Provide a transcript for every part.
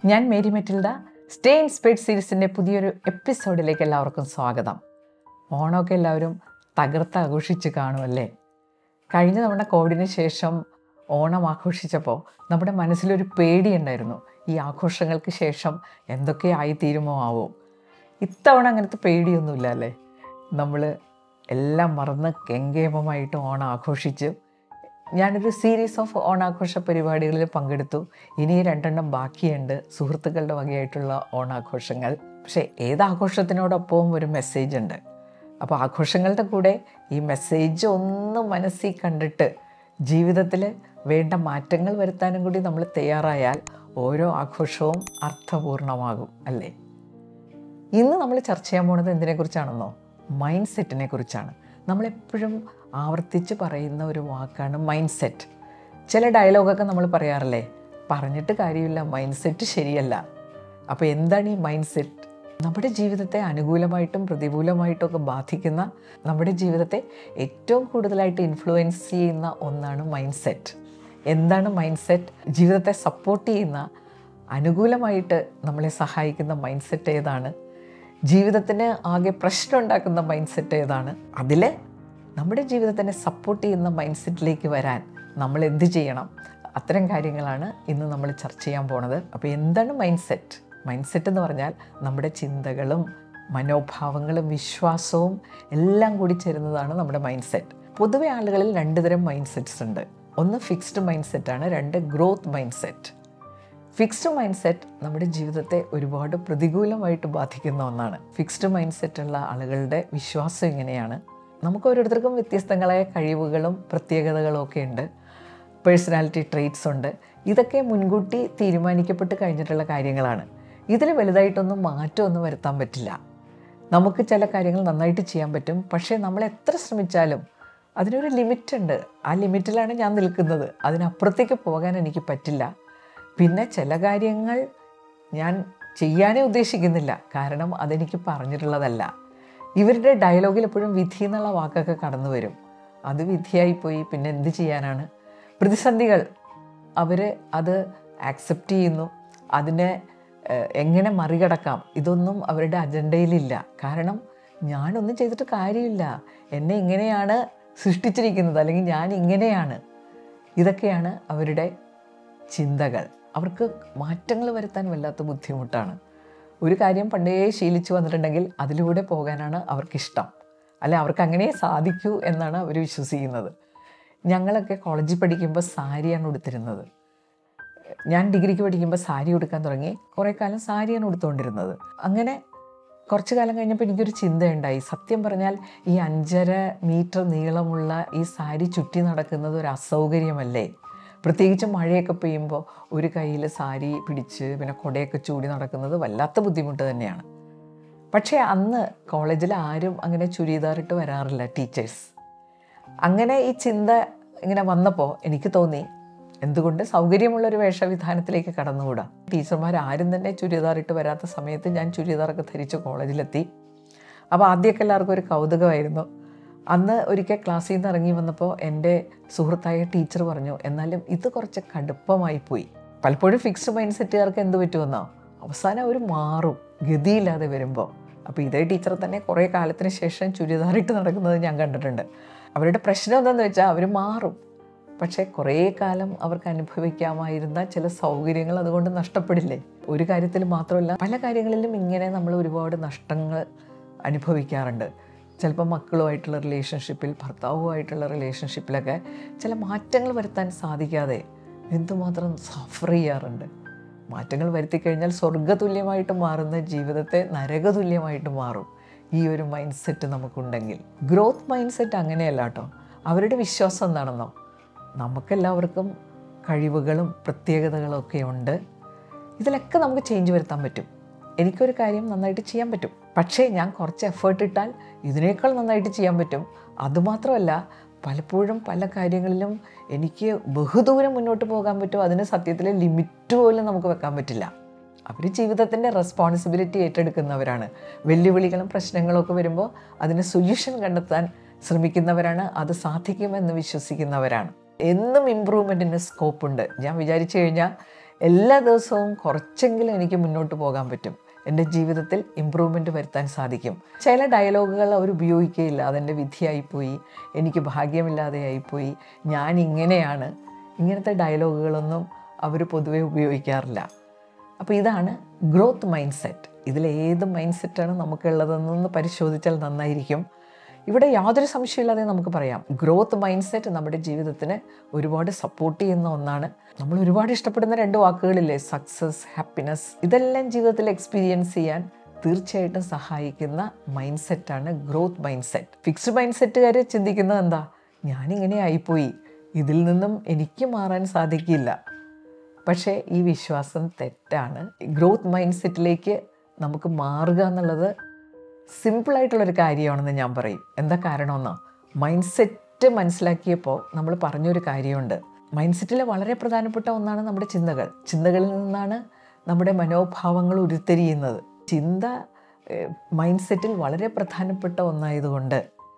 ഞാൻ Mary Matilda stay inspired സീരീസിൻ്റെ പുതിയൊരു എപ്പിസോഡിലേക്ക് എല്ലാവർക്കും സ്വാഗതം ഓണമൊക്കെ എല്ലാവരും തകർത്ത് ആഘോഷിച്ച് കാണുമല്ലേ കഴിഞ്ഞ തവണ കോവിഡിന് ശേഷം ഓണം ആഘോഷിച്ചപ്പോൾ നമ്മുടെ മനസ്സിലൊരു പേടിയുണ്ടായിരുന്നു ഈ ആഘോഷങ്ങൾക്ക് ശേഷം എന്തൊക്കെ ആയിത്തീരുമോ ആവോ ഇത്തവണ അങ്ങനത്തെ പേടിയൊന്നുമില്ല അല്ലേ നമ്മൾ എല്ലാം മറന്ന് കെങ്കേമമായിട്ട് ഓണം ആഘോഷിച്ച് ഞാനൊരു സീരീസ് ഓഫ് ഓണാഘോഷ പരിപാടികളിൽ പങ്കെടുത്തു ഇനി രണ്ടെണ്ണം ബാക്കിയുണ്ട് സുഹൃത്തുക്കളുടെ വകയായിട്ടുള്ള ഓണാഘോഷങ്ങൾ പക്ഷേ ഏത് ആഘോഷത്തിനോടൊപ്പവും ഒരു മെസ്സേജ് ഉണ്ട് അപ്പോൾ ആഘോഷങ്ങളുടെ കൂടെ ഈ മെസ്സേജ് ഒന്ന് മനസ്സിൽ കണ്ടിട്ട് ജീവിതത്തിൽ വേണ്ട മാറ്റങ്ങൾ വരുത്താനും കൂടി നമ്മൾ തയ്യാറായാൽ ഓരോ ആഘോഷവും അർത്ഥപൂർണമാകും അല്ലേ ഇന്ന് നമ്മൾ ചർച്ച ചെയ്യാൻ പോണത് എന്തിനെക്കുറിച്ചാണെന്നോ മൈൻഡ് സെറ്റിനെ കുറിച്ചാണ് നമ്മളെപ്പോഴും ആവർത്തിച്ച് പറയുന്ന ഒരു വാക്കാണ് മൈൻഡ് സെറ്റ് ചില ഡയലോഗൊക്കെ നമ്മൾ പറയാറില്ലേ പറഞ്ഞിട്ട് കാര്യമില്ല മൈൻഡ് സെറ്റ് ശരിയല്ല അപ്പോൾ എന്താണ് ഈ മൈൻഡ് സെറ്റ് നമ്മുടെ ജീവിതത്തെ അനുകൂലമായിട്ടും പ്രതികൂലമായിട്ടും ഒക്കെ ബാധിക്കുന്ന നമ്മുടെ ജീവിതത്തെ ഏറ്റവും കൂടുതലായിട്ട് ഇൻഫ്ലുവൻസ് ചെയ്യുന്ന ഒന്നാണ് മൈൻഡ് സെറ്റ് എന്താണ് മൈൻഡ് സെറ്റ് ജീവിതത്തെ സപ്പോർട്ട് ചെയ്യുന്ന അനുകൂലമായിട്ട് നമ്മളെ സഹായിക്കുന്ന മൈൻഡ് സെറ്റ് ഏതാണ് ജീവിതത്തിന് ആകെ പ്രശ്നം ഉണ്ടാക്കുന്ന മൈൻഡ് സെറ്റ് ഏതാണ് അതിൽ നമ്മുടെ ജീവിതത്തിനെ സപ്പോർട്ട് ചെയ്യുന്ന മൈൻഡ് സെറ്റിലേക്ക് വരാൻ നമ്മൾ എന്ത് ചെയ്യണം അത്തരം കാര്യങ്ങളാണ് ഇന്ന് നമ്മൾ ചർച്ച ചെയ്യാൻ പോണത് അപ്പോൾ എന്താണ് മൈൻഡ് സെറ്റ് മൈൻഡ് സെറ്റ് എന്ന് പറഞ്ഞാൽ നമ്മുടെ ചിന്തകളും മനോഭാവങ്ങളും വിശ്വാസവും എല്ലാം കൂടി ചേരുന്നതാണ് നമ്മുടെ മൈൻഡ് സെറ്റ് പൊതുവെ ആളുകളിൽ രണ്ട് തരം മൈൻഡ് സെറ്റ്സ് ഉണ്ട് ഒന്ന് ഫിക്സ്ഡ് മൈൻഡ് സെറ്റാണ് രണ്ട് growth mind set fixed mind set നമ്മുടെ ജീവിതത്തെ ഒരുപാട് പ്രതികൂലമായിട്ട് ബാധിക്കുന്ന ഒന്നാണ് ഫിക്സ്ഡ് മൈൻഡ് സെറ്റുള്ള ആളുകളുടെ വിശ്വാസം ഇങ്ങനെയാണ് നമുക്ക് ഓരോരുത്തർക്കും വ്യത്യസ്തങ്ങളായ കഴിവുകളും പ്രത്യേകതകളും ഒക്കെ ഉണ്ട് പേഴ്സണാലിറ്റി ട്രെയ്റ്റ്സ് ഉണ്ട് ഇതൊക്കെ മുൻകൂട്ടി തീരുമാനിക്കപ്പെട്ട് കഴിഞ്ഞിട്ടുള്ള കാര്യങ്ങളാണ് ഇതിൽ വലുതായിട്ടൊന്നും മാറ്റമൊന്നും വരുത്താൻ പറ്റില്ല നമുക്ക് ചില കാര്യങ്ങൾ നന്നായിട്ട് ചെയ്യാൻ പറ്റും പക്ഷേ നമ്മൾ എത്ര ശ്രമിച്ചാലും അതിനൊരു ലിമിറ്റ് ഉണ്ട് ആ ലിമിറ്റിലാണ് ഞാൻ നിൽക്കുന്നത് അതിനപ്പുറത്തേക്ക് പോകാൻ എനിക്ക് പറ്റില്ല പിന്നെ ചില കാര്യങ്ങൾ ഞാൻ ചെയ്യാനേ ഉദ്ദേശിക്കുന്നില്ല കാരണം അതെനിക്ക് പറഞ്ഞിട്ടുള്ളതല്ല ഇവരുടെ ഡയലോഗിൽ എപ്പോഴും വിധി എന്നുള്ള വാക്കൊക്കെ കടന്നു വരും അത് വിധിയായിപ്പോയി പിന്നെ എന്ത് ചെയ്യാനാണ് പ്രതിസന്ധികൾ അവർ അത് ആക്സെപ്റ്റ് ചെയ്യുന്നു അതിനെ ഏഹ്, എങ്ങനെ മറികടക്കാം ഇതൊന്നും അവരുടെ അജണ്ടയിലില്ല കാരണം ഞാനൊന്നും ചെയ്തിട്ട് കാര്യമില്ല എന്നെ ഇങ്ങനെയാണ് സൃഷ്ടിച്ചിരിക്കുന്നത് അല്ലെങ്കിൽ ഞാൻ ഇങ്ങനെയാണ് ഇതൊക്കെയാണ് അവരുടെ ചിന്തകൾ അവർക്ക് മാറ്റങ്ങൾ വരുത്താൻ വല്ലാത്ത ബുദ്ധിമുട്ടാണ് ഒരു കാര്യം പണ്ടേ ശീലിച്ചു വന്നിട്ടുണ്ടെങ്കിൽ അതിലൂടെ പോകാനാണ് അവർക്കിഷ്ടം അല്ലെ അവർക്ക് അങ്ങനെ സാധിക്കൂ എന്നാണ് അവർ വിശ്വസിക്കുന്നത് ഞങ്ങളൊക്കെ കോളേജിൽ പഠിക്കുമ്പോൾ സാരിയാണ് ഉടുത്തിരുന്നത് ഞാൻ ഡിഗ്രിക്ക് പഠിക്കുമ്പോൾ സാരി ഉടുക്കാൻ തുടങ്ങി കുറേ കാലം സാരിയാണ് ഉടുത്തുകൊണ്ടിരുന്നത് അങ്ങനെ കുറച്ച് കാലം കഴിഞ്ഞപ്പോൾ എനിക്കൊരു ചിന്തയുണ്ടായി സത്യം പറഞ്ഞാൽ ഈ അഞ്ചര മീറ്റർ നീളമുള്ള ഈ സാരി ചുറ്റി നടക്കുന്നത് ഒരു അസൗകര്യമല്ലേ പ്രത്യേകിച്ച് മഴയൊക്കെ പെയ്യുമ്പോൾ ഒരു കയ്യിൽ സാരി പിടിച്ച് പിന്നെ കുടയൊക്കെ ചൂടി നടക്കുന്നത് വല്ലാത്ത ബുദ്ധിമുട്ട് തന്നെയാണ് പക്ഷേ അന്ന് കോളേജിൽ ആരും അങ്ങനെ ചുരിദാറിട്ട് വരാറില്ല ടീച്ചേഴ്സ് അങ്ങനെ ഈ ചിന്ത ഇങ്ങനെ വന്നപ്പോൾ എനിക്ക് തോന്നി എന്തുകൊണ്ട് സൗകര്യമുള്ളൊരു വേഷവിധാനത്തിലേക്ക് കടന്നുകൂടാ ടീച്ചർമാർ ആരും തന്നെ ചുരിദാറിട്ട് വരാത്ത സമയത്ത് ഞാൻ ചുരിദാറൊക്കെ ധരിച്ച് കോളേജിലെത്തി അപ്പോൾ ആദ്യമൊക്കെ എല്ലാവർക്കും ഒരു കൗതുകമായിരുന്നു അന്ന് ഒരിക്കൽ ക്ലാസ്സിൽ നിന്ന് ഇറങ്ങി വന്നപ്പോൾ എൻ്റെ സുഹൃത്തായ ടീച്ചർ പറഞ്ഞു എന്നാലും ഇത് കുറച്ച് കടുപ്പമായി പോയി പലപ്പോഴും ഫിക്സ്ഡ് മൈൻഡ് സെറ്റുകാർക്ക് എന്ത് പറ്റുമെന്നോ അവസാനം അവർ മാറും ഗതിയില്ലാതെ വരുമ്പോൾ അപ്പോൾ ഇതേ ടീച്ചർ തന്നെ കുറേ കാലത്തിന് ശേഷം ചുരിദാറിട്ട് നടക്കുന്നത് ഞാൻ കണ്ടിട്ടുണ്ട് അവരുടെ പ്രശ്നം എന്താണെന്ന് വെച്ചാൽ അവർ മാറും പക്ഷേ കുറേ കാലം അവർക്ക് അനുഭവിക്കാമായിരുന്ന ചില സൗകര്യങ്ങൾ അതുകൊണ്ട് നഷ്ടപ്പെടില്ലേ ഒരു കാര്യത്തിൽ മാത്രമല്ല പല കാര്യങ്ങളിലും ഇങ്ങനെ നമ്മൾ ഒരുപാട് നഷ്ടങ്ങൾ അനുഭവിക്കാറുണ്ട് ചിലപ്പോൾ മക്കളുമായിട്ടുള്ള റിലേഷൻഷിപ്പിൽ ഭർത്താവുമായിട്ടുള്ള റിലേഷൻഷിപ്പിലൊക്കെ ചില മാറ്റങ്ങൾ വരുത്താൻ സാധിക്കാതെ എന്തുമാത്രം സഫർ ചെയ്യാറുണ്ട് മാറ്റങ്ങൾ വരുത്തി കഴിഞ്ഞാൽ സ്വർഗതുല്യമായിട്ട് മാറുന്ന ജീവിതത്തെ നരകതുല്യമായിട്ട് മാറും ഈ ഒരു മൈൻഡ് സെറ്റ് നമുക്കുണ്ടെങ്കിൽ ഗ്രോത്ത് മൈൻഡ് സെറ്റ് അങ്ങനെയല്ല കേട്ടോ അവരുടെ വിശ്വാസം എന്താണെന്നോ നമുക്കെല്ലാവർക്കും കഴിവുകളും പ്രത്യേകതകളും ഒക്കെ ഉണ്ട് ഇതിലൊക്കെ നമുക്ക് ചേഞ്ച് വരുത്താൻ പറ്റും എനിക്കൊരു കാര്യം നന്നായിട്ട് ചെയ്യാൻ പറ്റും പക്ഷേ ഞാൻ കുറച്ച് എഫേർട്ട് ഇട്ടാൽ ഇതിനേക്കാൾ നന്നായിട്ട് ചെയ്യാൻ പറ്റും അതുമാത്രമല്ല പലപ്പോഴും പല കാര്യങ്ങളിലും എനിക്ക് ബഹുദൂരം മുന്നോട്ട് പോകാൻ പറ്റും അതിന് സത്യത്തിൽ ലിമിറ്റ് പോലും നമുക്ക് വെക്കാൻ പറ്റില്ല അവർ ജീവിതത്തിൻ്റെ റെസ്പോൺസിബിലിറ്റി ഏറ്റെടുക്കുന്നവരാണ് വെല്ലുവിളികളും പ്രശ്നങ്ങളും ഒക്കെ വരുമ്പോൾ അതിന് സൊല്യൂഷൻ കണ്ടെത്താൻ ശ്രമിക്കുന്നവരാണ് അത് സാധിക്കുമെന്ന് വിശ്വസിക്കുന്നവരാണ് എന്നും ഇമ്പ്രൂവ്മെൻറ്റിന് സ്കോപ്പ് ഉണ്ട് ഞാൻ വിചാരിച്ചു കഴിഞ്ഞാൽ എല്ലാ ദിവസവും കുറച്ചെങ്കിലും എനിക്ക് മുന്നോട്ട് പോകാൻ പറ്റും എൻ്റെ ജീവിതത്തിൽ ഇമ്പ്രൂവ്മെൻ്റ് വരുത്താൻ സാധിക്കും ചില ഡയലോഗുകൾ അവർ ഉപയോഗിക്കുകയില്ല അതെൻ്റെ വിധിയായിപ്പോയി എനിക്ക് ഭാഗ്യമില്ലാതെയായിപ്പോയി ഞാൻ ഇങ്ങനെയാണ് ഇങ്ങനത്തെ ഡയലോഗുകളൊന്നും അവർ പൊതുവെ ഉപയോഗിക്കാറില്ല അപ്പോൾ ഇതാണ് ഗ്രോത്ത് മൈൻഡ് സെറ്റ് ഇതിലേത് മൈൻഡ് സെറ്റാണ് നമുക്കുള്ളതെന്നൊന്ന് പരിശോധിച്ചാൽ നന്നായിരിക്കും ഇവിടെ യാതൊരു സംശയമില്ലാതെ നമുക്ക് പറയാം ഗ്രോത്ത് മൈൻഡ് സെറ്റ് നമ്മുടെ ജീവിതത്തിന് ഒരുപാട് സപ്പോർട്ട് ചെയ്യുന്ന ഒന്നാണ് നമ്മൾ ഒരുപാട് ഇഷ്ടപ്പെടുന്ന രണ്ട് വാക്കുകളില്ലേ സക്സസ് ഹാപ്പിനെസ് ഇതെല്ലാം ജീവിതത്തിൽ എക്സ്പീരിയൻസ് ചെയ്യാൻ തീർച്ചയായിട്ടും സഹായിക്കുന്ന മൈൻഡ് സെറ്റാണ് growth mind set fixed mind സെറ്റുകാർ ചിന്തിക്കുന്നത് എന്താ ഞാനിങ്ങനെ ആയിപ്പോയി ഇതിൽ നിന്നും എനിക്ക് മാറാൻ സാധിക്കില്ല പക്ഷേ ഈ വിശ്വാസം തെറ്റാണ് ഗ്രോത്ത് മൈൻഡ് സെറ്റിലേക്ക് നമുക്ക് മാറുക എന്നുള്ളത് സിമ്പിളായിട്ടുള്ളൊരു കാര്യമാണെന്ന് ഞാൻ പറയും എന്താ കാരണമെന്നോ മൈൻഡ് സെറ്റ് മനസ്സിലാക്കിയപ്പോൾ നമ്മൾ പറഞ്ഞൊരു കാര്യമുണ്ട് മൈൻഡ് സെറ്റിൽ വളരെ പ്രധാനപ്പെട്ട ഒന്നാണ് നമ്മുടെ ചിന്തകൾ ചിന്തകളിൽ നിന്നാണ് നമ്മുടെ മനോഭാവങ്ങൾ ഉരുത്തിരിയുന്നത് ചിന്ത മൈൻഡ് സെറ്റിൽ വളരെ പ്രധാനപ്പെട്ട ഒന്നായതുകൊണ്ട്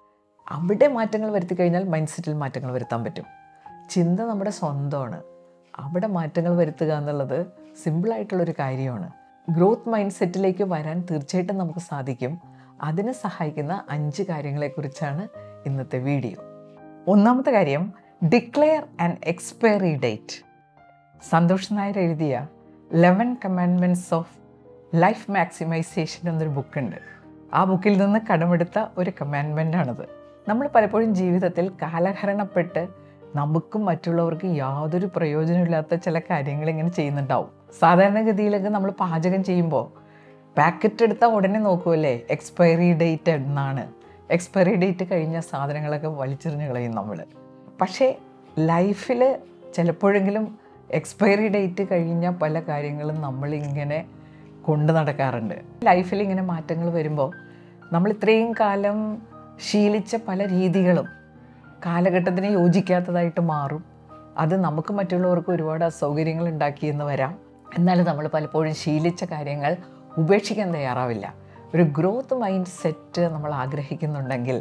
അവിടെ മാറ്റങ്ങൾ വരുത്തി കഴിഞ്ഞാൽ മൈൻഡ് സെറ്റിൽ മാറ്റങ്ങൾ വരുത്താൻ പറ്റും ചിന്ത നമ്മുടെ സ്വന്തമാണ് അവിടെ മാറ്റങ്ങൾ വരുത്തുക എന്നുള്ളത് സിമ്പിളായിട്ടുള്ളൊരു കാര്യമാണ് ഗ്രോത്ത് മൈൻഡ് സെറ്റിലേക്ക് വരാൻ തീർച്ചയായിട്ടും നമുക്ക് സാധിക്കും അതിന് സഹായിക്കുന്ന അഞ്ച് കാര്യങ്ങളെക്കുറിച്ചാണ് ഇന്നത്തെ വീഡിയോ ഒന്നാമത്തെ കാര്യം declare and expiry date Santhosh Nair എഴുതിയ eleven commandments of life maximization എന്നൊരു ബുക്കുണ്ട് ആ ബുക്കിൽ നിന്ന് കടമെടുത്ത ഒരു കമാൻഡ്മെൻ്റാണിത് നമ്മൾ പലപ്പോഴും ജീവിതത്തിൽ കാലഹരണപ്പെട്ട് നമുക്കും മറ്റുള്ളവർക്കും യാതൊരു പ്രയോജനമില്ലാത്ത ചില കാര്യങ്ങൾ ഇങ്ങനെ ചെയ്യുന്നുണ്ടാവും സാധാരണഗതിയിലൊക്കെ നമ്മൾ പാചകം ചെയ്യുമ്പോൾ പാക്കറ്റ് എടുത്താൽ ഉടനെ നോക്കുമല്ലേ എക്സ്പയറി ഡേറ്റ് എന്നാണ് എക്സ്പയറി ഡേറ്റ് കഴിഞ്ഞ സാധനങ്ങളൊക്കെ വലിച്ചെറിഞ്ഞ് കളയും നമ്മൾ പക്ഷേ ലൈഫിൽ ചിലപ്പോഴെങ്കിലും എക്സ്പയറി ഡേറ്റ് കഴിഞ്ഞ പല കാര്യങ്ങളും നമ്മളിങ്ങനെ കൊണ്ടു നടക്കാറുണ്ട് ലൈഫിൽ ഇങ്ങനെ മാറ്റങ്ങൾ വരുമ്പോൾ നമ്മൾ ഇത്രയും കാലം ശീലിച്ച പല രീതികളും കാലഘട്ടത്തിന് യോജിക്കാത്തതായിട്ട് മാറും അത് നമുക്ക് മറ്റുള്ളവർക്ക് ഒരുപാട് അസൗകര്യങ്ങൾ ഉണ്ടാക്കിയെന്ന് വരാം എന്നാലും നമ്മൾ പലപ്പോഴും ശീലിച്ച കാര്യങ്ങൾ ഉപേക്ഷിക്കാൻ തയ്യാറാവില്ല ഒരു ഗ്രോത്ത് മൈൻഡ് സെറ്റ് നമ്മൾ ആഗ്രഹിക്കുന്നുണ്ടെങ്കിൽ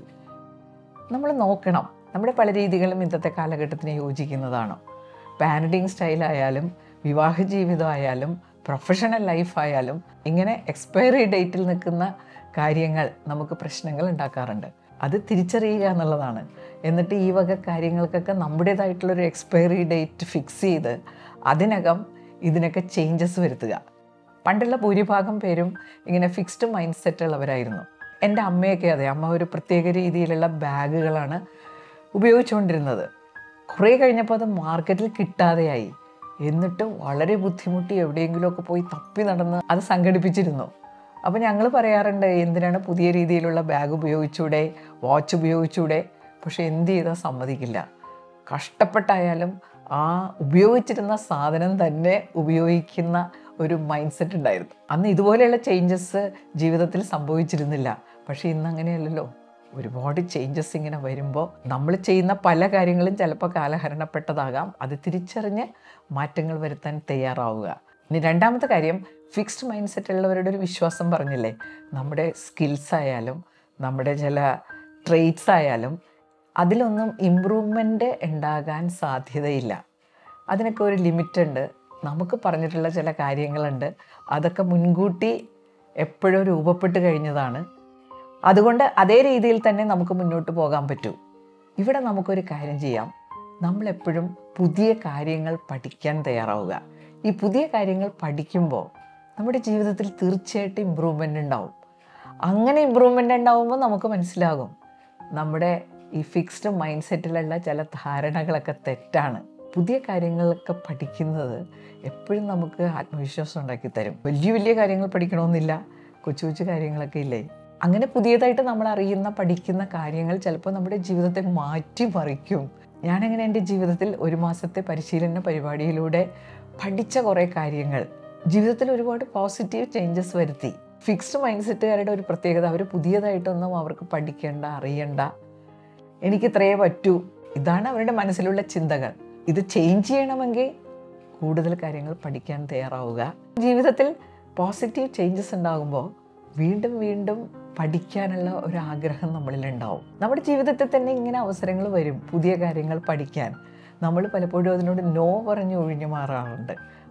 നമ്മൾ നോക്കണം നമ്മുടെ പല രീതികളും ഇന്നത്തെ കാലഘട്ടത്തിന് യോജിക്കുന്നതാണോ പാരൻറ്റിങ് സ്റ്റൈലായാലും വിവാഹ ജീവിതമായാലും പ്രൊഫഷണൽ ലൈഫായാലും ഇങ്ങനെ എക്സ്പയറി ഡേറ്റിൽ നിൽക്കുന്ന കാര്യങ്ങൾ നമുക്ക് പ്രശ്നങ്ങൾ ഉണ്ടാക്കാറുണ്ട് അത് തിരിച്ചറിയുക എന്നുള്ളതാണ് എന്നിട്ട് ഈ വക കാര്യങ്ങൾക്കൊക്കെ നമ്മുടേതായിട്ടുള്ളൊരു എക്സ്പയറി ഡേറ്റ് ഫിക്സ് ചെയ്ത് അതിനകം ഇതിനൊക്കെ ചേഞ്ചസ് വരുത്തുക പണ്ടുള്ള ഭൂരിഭാഗം പേരും ഇങ്ങനെ ഫിക്സ്ഡ് മൈൻഡ് സെറ്റ് ഉള്ളവരായിരുന്നു എൻ്റെ അമ്മയൊക്കെ അതെ അമ്മ ഒരു പ്രത്യേക രീതിയിലുള്ള ബാഗുകളാണ് ഉപയോഗിച്ചുകൊണ്ടിരുന്നത് കുറേ കഴിഞ്ഞപ്പോൾ അത് മാർക്കറ്റിൽ കിട്ടാതെയായി എന്നിട്ട് വളരെ ബുദ്ധിമുട്ടി എവിടെയെങ്കിലുമൊക്കെ പോയി തപ്പി നടന്ന് അത് സംഘടിപ്പിച്ചിരുന്നു അപ്പോൾ ഞങ്ങൾ പറയാറുണ്ട് എന്തിനാണ് പുതിയ രീതിയിലുള്ള ബാഗ് ഉപയോഗിച്ചൂടെ വാച്ച് ഉപയോഗിച്ചൂടെ പക്ഷേ എന്ത് ചെയ്താൽ സമ്മതിക്കില്ല കഷ്ടപ്പെട്ടായാലും ആ ഉപയോഗിച്ചിരുന്ന സാധനം തന്നെ ഉപയോഗിക്കുന്ന ഒരു മൈൻഡ് സെറ്റ് ഉണ്ടായിരുന്നു അന്ന് ഇതുപോലെയുള്ള ചേഞ്ചസ് ജീവിതത്തിൽ സംഭവിച്ചിരുന്നില്ല പക്ഷേ ഇന്ന് അങ്ങനെയല്ലല്ലോ ഒരുപാട് ചേഞ്ചസ് ഇങ്ങനെ വരുമ്പോൾ നമ്മൾ ചെയ്യുന്ന പല കാര്യങ്ങളും ചിലപ്പോൾ കാലഹരണപ്പെട്ടതാകാം അത് തിരിച്ചറിഞ്ഞ് മാറ്റങ്ങൾ വരുത്താൻ തയ്യാറാവുക ഇനി രണ്ടാമത്തെ കാര്യം ഫിക്സ്ഡ് മൈൻഡ് സെറ്റ് ഉള്ളവരുടെ ഒരു വിശ്വാസം പറഞ്ഞില്ലേ നമ്മുടെ സ്കിൽസ് ആയാലും നമ്മുടെ ചില ട്രെയ്റ്റ്സ് ആയാലും അതിലൊന്നും ഇമ്പ്രൂവ്മെൻ്റ് ഉണ്ടാകാൻ സാധ്യതയില്ല അതിനൊക്കെ ഒരു ലിമിറ്റ് ഉണ്ട് നമുക്ക് പറഞ്ഞിട്ടുള്ള ചില കാര്യങ്ങളുണ്ട് അതൊക്കെ മുൻകൂട്ടി എപ്പോഴും രൂപപ്പെട്ട് കഴിഞ്ഞതാണ് അതുകൊണ്ട് അതേ രീതിയിൽ തന്നെ നമുക്ക് മുന്നോട്ട് പോകാൻ പറ്റൂ ഇവിടെ നമുക്കൊരു കാര്യം ചെയ്യാം നമ്മളെപ്പോഴും പുതിയ കാര്യങ്ങൾ പഠിക്കാൻ തയ്യാറാവുക ഈ പുതിയ കാര്യങ്ങൾ പഠിക്കുമ്പോൾ നമ്മുടെ ജീവിതത്തിൽ തീർച്ചയായിട്ടും ഇമ്പ്രൂവ്മെൻ്റ് ഉണ്ടാവും അങ്ങനെ ഇമ്പ്രൂവ്മെൻ്റ് ഉണ്ടാവുമ്പോൾ നമുക്ക് മനസ്സിലാകും നമ്മുടെ ഈ ഫിക്സ്ഡ് മൈൻഡ് സെറ്റിലുള്ള ചില ധാരണകളൊക്കെ തെറ്റാണ് പുതിയ കാര്യങ്ങളൊക്കെ പഠിക്കുന്നത് എപ്പോഴും നമുക്ക് ആത്മവിശ്വാസം ഉണ്ടാക്കി തരും വലിയ വലിയ കാര്യങ്ങൾ പഠിക്കണമെന്നില്ല കൊച്ചു കൊച്ചു കാര്യങ്ങളൊക്കെ ഇല്ലേ അങ്ങനെ പുതിയതായിട്ട് നമ്മൾ അറിയുന്ന പഠിക്കുന്ന കാര്യങ്ങൾ ചിലപ്പോൾ നമ്മുടെ ജീവിതത്തെ മാറ്റിമറിക്കും ഞാനങ്ങനെ എൻ്റെ ജീവിതത്തിൽ ഒരു മാസത്തെ പരിശീലന പരിപാടിയിലൂടെ പഠിച്ച കുറേ കാര്യങ്ങൾ ജീവിതത്തിൽ ഒരുപാട് പോസിറ്റീവ് ചേഞ്ചസ് വരുത്തി ഫിക്സ്ഡ് മൈൻഡ് സെറ്റുകാരുടെ ഒരു പ്രത്യേകത അവർ പുതിയതായിട്ടൊന്നും അവർക്ക് പഠിക്കേണ്ട അറിയണ്ട എനിക്ക് ഇത്രയേ പറ്റൂ ഇതാണ് അവരുടെ മനസ്സിലുള്ള ചിന്തകൾ ഇത് ചേഞ്ച് ചെയ്യണമെങ്കിൽ കൂടുതൽ കാര്യങ്ങൾ പഠിക്കാൻ തയ്യാറാവുക ജീവിതത്തിൽ പോസിറ്റീവ് ചേഞ്ചസ് ഉണ്ടാകുമ്പോൾ വീണ്ടും വീണ്ടും പഠിക്കാനുള്ള ഒരു ആഗ്രഹം നമ്മളിലുണ്ടാവും നമ്മുടെ ജീവിതത്തിൽ തന്നെ ഇങ്ങനെ അവസരങ്ങൾ വരും പുതിയ കാര്യങ്ങൾ പഠിക്കാൻ നമ്മൾ പലപ്പോഴും അതിനോട് നോ പറഞ്ഞ് ഒഴിഞ്ഞു മാറാറുണ്ട്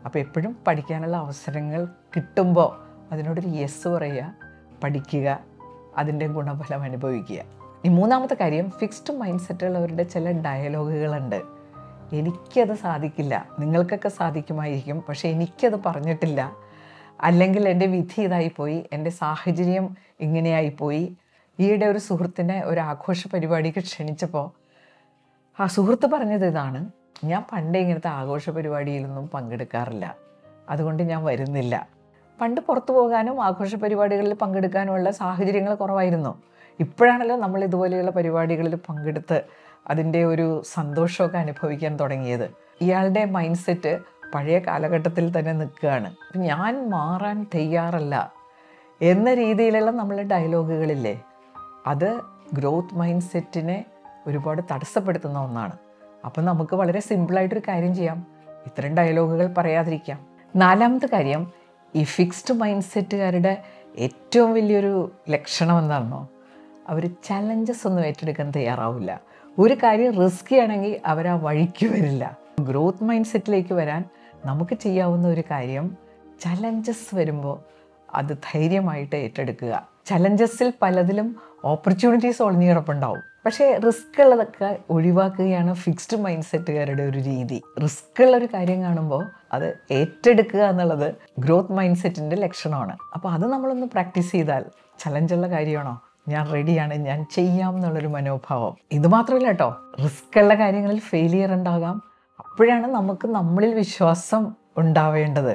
അപ്പോൾ എപ്പോഴും പഠിക്കാനുള്ള അവസരങ്ങൾ കിട്ടുമ്പോൾ അതിനോടൊരു യെസ് പറയുക പഠിക്കുക അതിൻ്റെ ഗുണഫലം അനുഭവിക്കുക ഈ മൂന്നാമത്തെ കാര്യം ഫിക്സ്ഡ് മൈൻഡ് സെറ്റുള്ളവരുടെ ചില ഡയലോഗുകളുണ്ട് എനിക്കത് സാധിക്കില്ല നിങ്ങൾക്കൊക്കെ സാധിക്കുമായിരിക്കും പക്ഷേ എനിക്കത് പറഞ്ഞിട്ടില്ല അല്ലെങ്കിൽ എൻ്റെ വിധി ഇതായിപ്പോയി എൻ്റെ സാഹചര്യം ഇങ്ങനെയായിപ്പോയി ഈയിടെ ഒരു സുഹൃത്തിനെ ഒരു ആഘോഷ പരിപാടിക്ക് ക്ഷണിച്ചപ്പോൾ ആ സുഹൃത്ത് പറഞ്ഞത് ഇതാണ് ഞാൻ പണ്ടേ ഇങ്ങനത്തെ ആഘോഷ പരിപാടിയിലൊന്നും പങ്കെടുക്കാറില്ല അതുകൊണ്ട് ഞാൻ വരുന്നില്ല പണ്ട് പുറത്തു പോകാനും ആഘോഷ പരിപാടികളിൽ പങ്കെടുക്കാനുമുള്ള സാഹചര്യങ്ങൾ കുറവായിരുന്നു ഇപ്പോഴാണല്ലോ നമ്മൾ ഇതുപോലെയുള്ള പരിപാടികളിൽ പങ്കെടുത്ത് അതിൻ്റെ ഒരു സന്തോഷമൊക്കെ അനുഭവിക്കാൻ തുടങ്ങിയത് ഇയാളുടെ മൈൻഡ് സെറ്റ് പഴയ കാലഘട്ടത്തിൽ തന്നെ നിൽക്കുകയാണ് ഞാൻ മാറാൻ തയ്യാറല്ല എന്ന രീതിയിലുള്ള നമ്മളെ ഡയലോഗുകളില്ലേ അത് ഗ്രോത്ത് മൈൻഡ് സെറ്റിനെ ഒരുപാട് തടസ്സപ്പെടുത്തുന്ന ഒന്നാണ് അപ്പം നമുക്ക് വളരെ സിമ്പിളായിട്ടൊരു കാര്യം ചെയ്യാം ഇത്തരം ഡയലോഗുകൾ പറയാതിരിക്കാം നാലാമത്തെ കാര്യം ഈ ഫിക്സ്ഡ് മൈൻഡ് സെറ്റുകാരുടെ ഏറ്റവും വലിയൊരു ലക്ഷണം എന്താണെന്നോ അവർ ചലഞ്ചസ് ഒന്നും ഏറ്റെടുക്കാൻ തയ്യാറാവില്ല ഒരു കാര്യം റിസ്കി ആണെങ്കിൽ അവർ ആ വഴിക്ക് വരില്ല ഗ്രോത്ത് മൈൻഡ് സെറ്റിലേക്ക് വരാൻ നമുക്ക് ചെയ്യാവുന്ന ഒരു കാര്യം ചലഞ്ചസ് വരുമ്പോൾ അത് ധൈര്യമായിട്ട് ഏറ്റെടുക്കുക ചലഞ്ചസിൽ പലതിലും ഓപ്പർച്യൂണിറ്റീസ് ഒളിഞ്ഞു കിടപ്പുണ്ടാവും പക്ഷേ റിസ്ക് ഉള്ളതൊക്കെ ഒഴിവാക്കുകയാണ് ഫിക്സ്ഡ് മൈൻഡ് സെറ്റുകാരുടെ ഒരു രീതി റിസ്ക് ഉള്ള ഒരു കാര്യം കാണുമ്പോൾ അത് ഏറ്റെടുക്കുക എന്നുള്ളത് ഗ്രോത്ത് മൈൻഡ് സെറ്റിൻ്റെ ലക്ഷണമാണ് അപ്പോൾ അത് നമ്മളൊന്ന് പ്രാക്ടീസ് ചെയ്താൽ ചലഞ്ചുള്ള കാര്യമാണോ ഞാൻ റെഡിയാണ് ഞാൻ ചെയ്യാം എന്നുള്ളൊരു മനോഭാവം ഇത് മാത്രമല്ല കേട്ടോ റിസ്ക് ഉള്ള കാര്യങ്ങളിൽ ഫെയിലിയർ ഉണ്ടാകാം അപ്പോഴാണ് നമുക്ക് നമ്മളിൽ വിശ്വാസം ഉണ്ടാവേണ്ടത്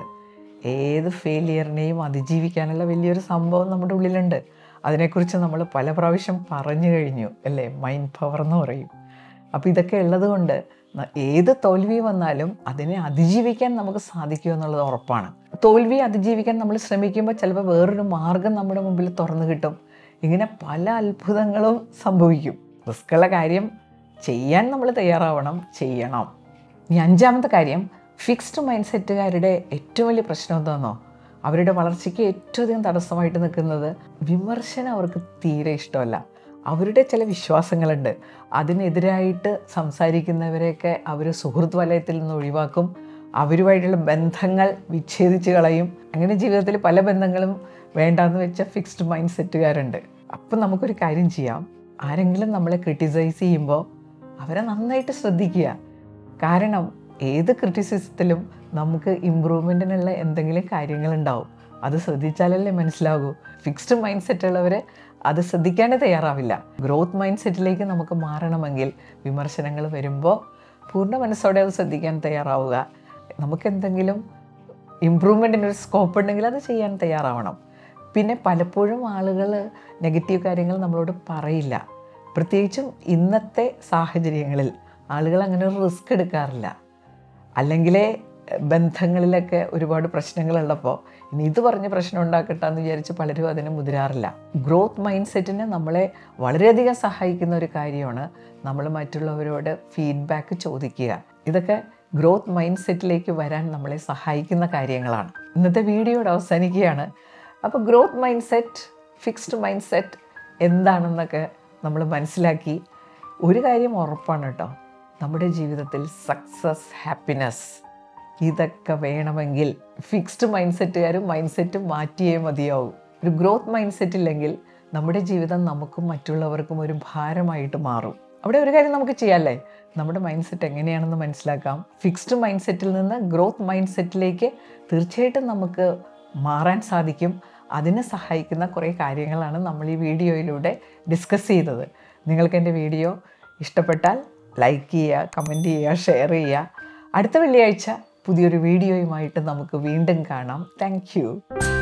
ഏത് ഫെയിലിയറിനെയും അതിജീവിക്കാനുള്ള വലിയൊരു സംഭവം നമ്മുടെ ഉള്ളിലുണ്ട് അതിനെക്കുറിച്ച് നമ്മൾ പല പ്രാവശ്യം പറഞ്ഞു കഴിഞ്ഞു അല്ലേ മൈൻഡ് പവർ എന്ന് പറയും അപ്പോൾ ഇതൊക്കെ ഉള്ളത് കൊണ്ട് ന- ഏത് തോൽവി വന്നാലും അതിനെ അതിജീവിക്കാൻ നമുക്ക് സാധിക്കും എന്നുള്ളത് ഉറപ്പാണ് തോൽവി അതിജീവിക്കാൻ നമ്മൾ ശ്രമിക്കുമ്പോൾ ചിലപ്പോൾ വേറൊരു മാർഗം നമ്മുടെ മുമ്പിൽ തുറന്നു കിട്ടും ഇങ്ങനെ പല അത്ഭുതങ്ങളും സംഭവിക്കും റിസ്ക്കുള്ള കാര്യം ചെയ്യാൻ നമ്മൾ തയ്യാറാവണം ചെയ്യണം ഇനി അഞ്ചാമത്തെ കാര്യം ഫിക്സ്ഡ് മൈൻഡ് സെറ്റുകാരുടെ ഏറ്റവും വലിയ പ്രശ്നം എന്താണെന്നോ അവരുടെ വളർച്ചയ്ക്ക് ഏറ്റവും അധികം തടസ്സമായിട്ട് നിൽക്കുന്നത് വിമർശനം അവർക്ക് തീരെ ഇഷ്ടമല്ല അവരുടെ ചില വിശ്വാസങ്ങളുണ്ട് അതിനെതിരായിട്ട് സംസാരിക്കുന്നവരെയൊക്കെ അവർ സുഹൃത്ത് വലയത്തിൽ നിന്ന് ഒഴിവാക്കും അവരുമായിട്ടുള്ള ബന്ധങ്ങൾ വിച്ഛേദിച്ച് കളയും അങ്ങനെ ജീവിതത്തിൽ പല ബന്ധങ്ങളും വേണ്ടാന്ന് വെച്ച ഫിക്സ്ഡ് മൈൻഡ് സെറ്റുകാരുണ്ട് അപ്പം നമുക്കൊരു കാര്യം ചെയ്യാം ആരെങ്കിലും നമ്മളെ ക്രിട്ടിസൈസ് ചെയ്യുമ്പോൾ അവരെ നന്നായിട്ട് ശ്രദ്ധിക്കുക കാരണം ഏത് ക്രിറ്റിസിസത്തിലും നമുക്ക് ഇമ്പ്രൂവ്മെൻറ്റിനുള്ള എന്തെങ്കിലും കാര്യങ്ങളുണ്ടാവും അത് ശ്രദ്ധിച്ചാലല്ലേ മനസ്സിലാകൂ ഫിക്സ്ഡ് മൈൻഡ് സെറ്റുള്ളവർ അത് ശ്രദ്ധിക്കാനേ തയ്യാറാവില്ല ഗ്രോത്ത് മൈൻഡ് സെറ്റിലേക്ക് നമുക്ക് മാറണമെങ്കിൽ വിമർശനങ്ങൾ വരുമ്പോൾ പൂർണ്ണ മനസ്സോടെ അത് ശ്രദ്ധിക്കാൻ തയ്യാറാവുക നമുക്കെന്തെങ്കിലും ഇമ്പ്രൂവ്മെൻറ്റിന് ഒരു സ്കോപ്പ് ഉണ്ടെങ്കിൽ അത് ചെയ്യാൻ തയ്യാറാവണം പിന്നെ പലപ്പോഴും ആളുകൾ നെഗറ്റീവ് കാര്യങ്ങൾ നമ്മളോട് പറയില്ല പ്രത്യേകിച്ചും ഇന്നത്തെ സാഹചര്യങ്ങളിൽ ആളുകൾ അങ്ങനെ ഒരു റിസ്ക് എടുക്കാറില്ല അല്ലെങ്കിലേ ബന്ധങ്ങളിലൊക്കെ ഒരുപാട് പ്രശ്നങ്ങളുള്ളപ്പോൾ ഇനി ഇത് പറഞ്ഞ് പ്രശ്നം ഉണ്ടാക്കട്ടെ എന്ന് വിചാരിച്ച് പലരും അതിന് മുതിരാറില്ല ഗ്രോത്ത് മൈൻഡ് സെറ്റിന് നമ്മളെ വളരെയധികം സഹായിക്കുന്ന ഒരു കാര്യമാണ് നമ്മൾ മറ്റുള്ളവരോട് ഫീഡ്ബാക്ക് ചോദിക്കുക ഇതൊക്കെ ഗ്രോത്ത് മൈൻഡ് സെറ്റിലേക്ക് വരാൻ നമ്മളെ സഹായിക്കുന്ന കാര്യങ്ങളാണ് ഇന്നത്തെ വീഡിയോയുടെ അവസാനിക്കുകയാണ് അപ്പോൾ growth mind set fixed mind set എന്താണെന്നൊക്കെ നമ്മൾ മനസ്സിലാക്കി ഒരു കാര്യം ഉറപ്പാണ് കേട്ടോ നമ്മുടെ ജീവിതത്തിൽ സക്സസ് ഹാപ്പിനെസ് ഇതൊക്കെ വേണമെങ്കിൽ ഫിക്സ്ഡ് മൈൻഡ് സെറ്റുകാരും മൈൻഡ് സെറ്റ് മാറ്റിയേ മതിയാവും ഒരു ഗ്രോത്ത് മൈൻഡ് സെറ്റ് ഇല്ലെങ്കിൽ നമ്മുടെ ജീവിതം നമുക്കും മറ്റുള്ളവർക്കും ഒരു ഭാരമായിട്ട് മാറും അവിടെ ഒരു കാര്യം നമുക്ക് ചെയ്യാമല്ലേ നമ്മുടെ മൈൻഡ് സെറ്റ് എങ്ങനെയാണെന്ന് മനസ്സിലാക്കാം ഫിക്സ്ഡ് മൈൻഡ് സെറ്റിൽ നിന്ന് ഗ്രോത്ത് മൈൻഡ് സെറ്റിലേക്ക് തീർച്ചയായിട്ടും നമുക്ക് മാറാൻ സാധിക്കും അതിനെ സഹായിക്കുന്ന കുറേ കാര്യങ്ങളാണ് നമ്മൾ ഈ വീഡിയോയിലൂടെ ഡിസ്കസ് ചെയ്തത് നിങ്ങൾക്ക് എൻ്റെ വീഡിയോ ഇഷ്ടപ്പെട്ടാൽ ലൈക്ക് ചെയ്യുക കമൻറ്റ് ചെയ്യുക ഷെയർ ചെയ്യുക അടുത്ത വെള്ളിയാഴ്ച പുതിയൊരു വീഡിയോയുമായിട്ട് നമുക്ക് വീണ്ടും കാണാം താങ്ക്